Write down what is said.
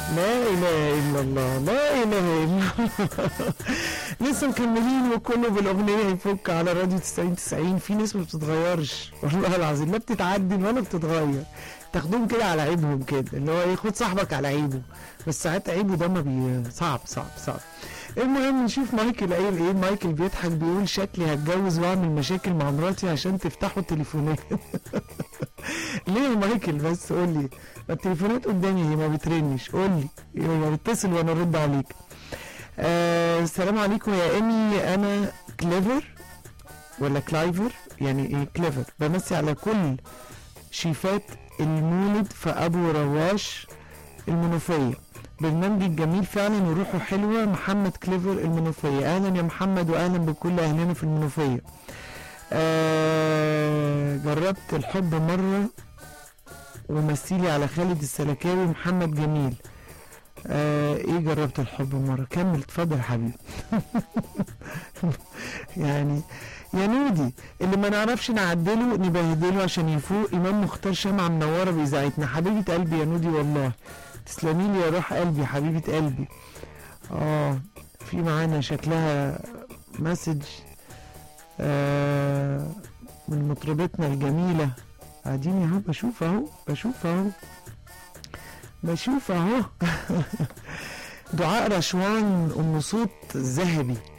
لا اله الا الله لا اله الا الله لسه مكملين وكله بالاغنيه يفك على راديو 90 90 في ناس ما بتتغيرش والله العظيم لا بتتعدل ولا بتتغير تاخدهم كده على عيبهم كده اللي هو ايه خد صاحبك على عيبه بس ساعات عيبه ده ما بي صعب صعب صعب المهم نشوف مايكل قايل ايه مايكل بيضحك بيقول شكلي هتجوز واعمل مشاكل مع مراتي عشان تفتحوا التليفونات ليه يا مايكل بس قول لي ما التليفونات قدامي هي ما بترنش قول لي يلا بتصل وانا ارد عليك آه السلام عليكم يا ايمي انا كليفر ولا كلايفر يعني ايه كليفر بمسي على كل شيفات المولد في ابو رواش المنوفيه برنامجك جميل فعلا وروحه حلوه محمد كليفر المنوفيه اهلا يا محمد واهلا بكل اهلنا في المنوفيه آه جربت الحب مره ومثيلي على خالد السلكاوي محمد جميل آه ايه جربت الحب مره كمل اتفضل يا حبيبي يعني يا نودي اللي ما نعرفش نعدله نبهدله عشان يفوق امام مختار شمعة منوره باذاعتنا حبيبه قلبي يا نودي والله تسلمي لي يا روح قلبي حبيبه قلبي اه في معانا شكلها مسج آه من مطربتنا الجميله قاعدين اهو بشوف اهو بشوف اهو بشوف اهو دعاء رشوان ام صوت ذهبي